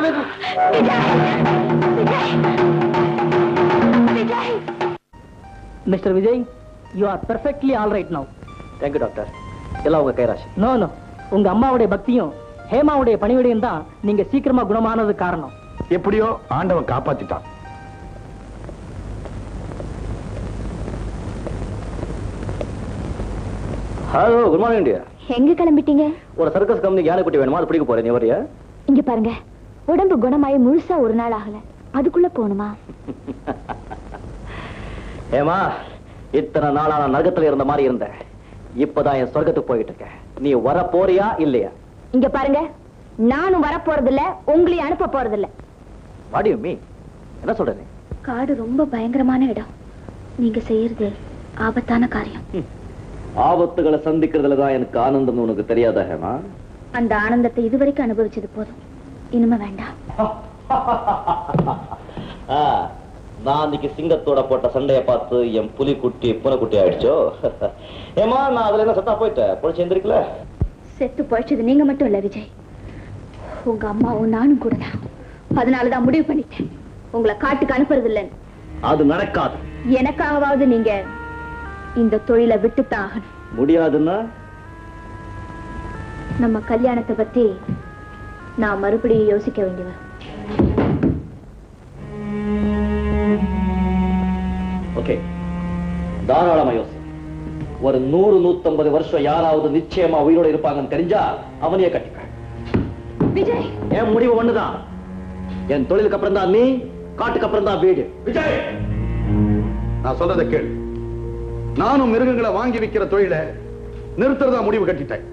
Mister Vijay you are perfectly all right now thank you doctor எல்லாம் உங்க கைராசி நோ நோ உங்க அம்மாவுடைய பக்தியும் ஹேமாவுடைய பணிவிடையும் தான் நீங்க சீக்கிரமா குணமானது காரணம் எப்படியோ ஆண்டவன் காப்பாத்திட்டான் ஹலோ குட் மார்னிங் இண்டியா எங்க கிளம்பிட்டீங்க ஒரு சர்க்கஸ் கம்பெனி யானை குட்டி வேணுமா அது பிடிக்க போறேன் நீ வரியா இங்க பாருங்க உடம்பு குணமாயி முழுசா ஒரு நாள் ஆகல அதுக்குள்ள போகணுமா ஏமா இத்தனை நாளா நான் நரகத்துல இருந்த மாதிரி இருந்தேன் இப்பதான் என் சொர்க்கத்துக்கு போயிட்டு இருக்கேன் நீ வர போறியா இல்லையா இங்க பாருங்க நானும் வர போறதில்ல உங்களையும் அனுப்ப போறதில்ல வாடியோ மீ என்ன சொல்ற நீ காடு ரொம்ப பயங்கரமான இடம் நீங்க செய்யறது ஆபத்தான காரியம் ஆபத்துகளை சந்திக்கிறதுல தான் எனக்கு ஆனந்தம் உனக்கு தெரியாதா ஹேமா அந்த ஆனந்தத்தை இதுவரைக்கும் அனுபவிச்சது போதும் இனிமே வேண்டாம் ஆ, நான் அன்னைக்கு சிங்கத்தோட போட்ட சண்டைய பார்த்து என் புலி குட்டி பூனை குட்டி ஆயிடுச்சோ ஏமா நான் அதுல என்ன சத்தா போயிட்டேன் பொழிச்சு எந்திரிக்கல செத்து போயிடுச்சது நீங்க மட்டும் இல்ல விஜய் உங்க அம்மாவும் நானும் கூட தான் அதனாலதான் முடிவு பண்ணிட்டேன் உங்களை காட்டுக்கு அனுப்புறது இல்லைன்னு அது நடக்காது எனக்காகவாவது நீங்க இந்த தொழிலை விட்டுத்தான் ஆகணும் முடியாதுன்னா நம்ம கல்யாணத்தை பத்தி நான் மறுபடியும் யோசிக்க வேண்டி வரும் ஓகே தாராளமா யோசி ஒரு நூறு நூத்தம்பது வருஷம் யாராவது நிச்சயமா உயிரோட இருப்பாங்கன்னு தெரிஞ்சா அவனையே கட்டிக்க விஜய் என் முடிவு ஒண்ணுதான் என் தொழிலுக்கு அப்புறம் தான் நீ காட்டுக்கு அப்புறம் தான் வீடு விஜய் நான் சொல்றதை கேள் நானும் மிருகங்களை வாங்கி விக்கிற தொழிலை நிறுத்துறதா முடிவு கட்டிட்டேன்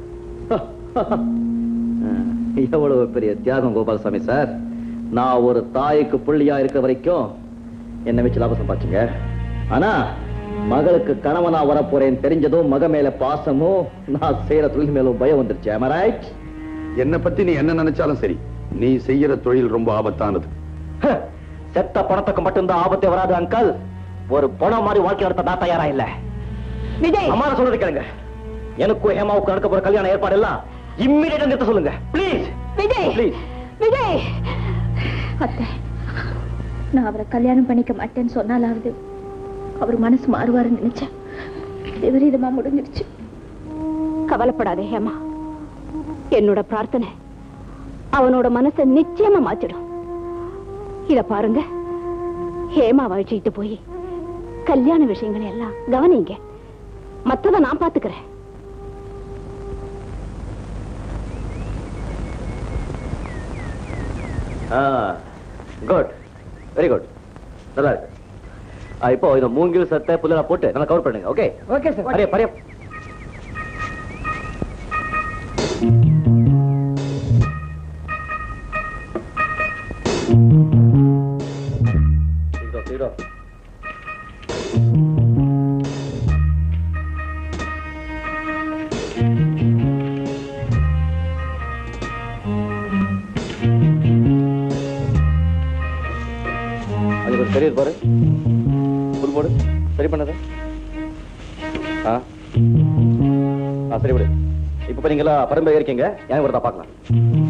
எவ்வளவு பெரிய தியாகம் கோபாலசாமி சார் நான் ஒரு தாய்க்கு புள்ளியா இருக்க வரைக்கும் என்னை வச்சு லாபம் சம்பாதிச்சுங்க ஆனா மகளுக்கு கணவனா வரப்போறேன் தெரிஞ்சதும் மக மேல பாசமும் நான் செய்யற தொழில் மேலும் பயம் வந்துருச்சு am I right? என்னை பத்தி நீ என்ன நினைச்சாலும் சரி நீ செய்யற தொழில் ரொம்ப ஆபத்தானது ஹ, செத்த பணத்துக்கு மட்டும்தான் ஆபத்தே வராது அங்கிள் ஒரு பணம் மாதிரி வாழ்க்கை நடத்த நான் தயாரா இல்ல விஜய் அம்மா நான் சொல்றது கேளுங்க எனக்கும் ஹேமாவுக்கு நடக்க போற கல்யாண ஏற்பாடு எல்லாம் இம்மிடியா நிறுத்த சொல்லுங்க ப்ளீஸ் விஜய் ப்ளீஸ் விஜய் அத்தை நான் அவரை கல்யாணம் பண்ணிக்க மாட்டேன்னு சொன்னாலாவது அவர் மனசு மாறுவாருன்னு நினைச்சேன் விபரீதமா முடிஞ்சிருச்சு கவலைப்படாதே ஹேமா என்னோட பிரார்த்தனை அவனோட மனசை நிச்சயமா மாத்திடும் இத பாருங்க ஹேமா வழிச்சிட்டு போய் கல்யாண விஷயங்களை எல்லாம் கவனிங்க மத்தத நான் பாத்துக்கிறேன் குட் வெரி குட் நல்லா இருக்கு ஆ, இப்போ இந்த மூங்கில் சட்டை புல்லாம் போட்டு நல்லா கவர் பண்ணுங்க ஓகே ஓகே சார் பரைய பரைய சீக்கிரம் சீக்கிரம் அது கொஞ்சம் தெரியுது பாரு புல் போடு சரி பண்ணது ஆ ஆ சரி விடு இப்போ நீங்களா பரம்பரை இருக்கீங்க ஏன் ஒருத்தா பார்க்கலாம்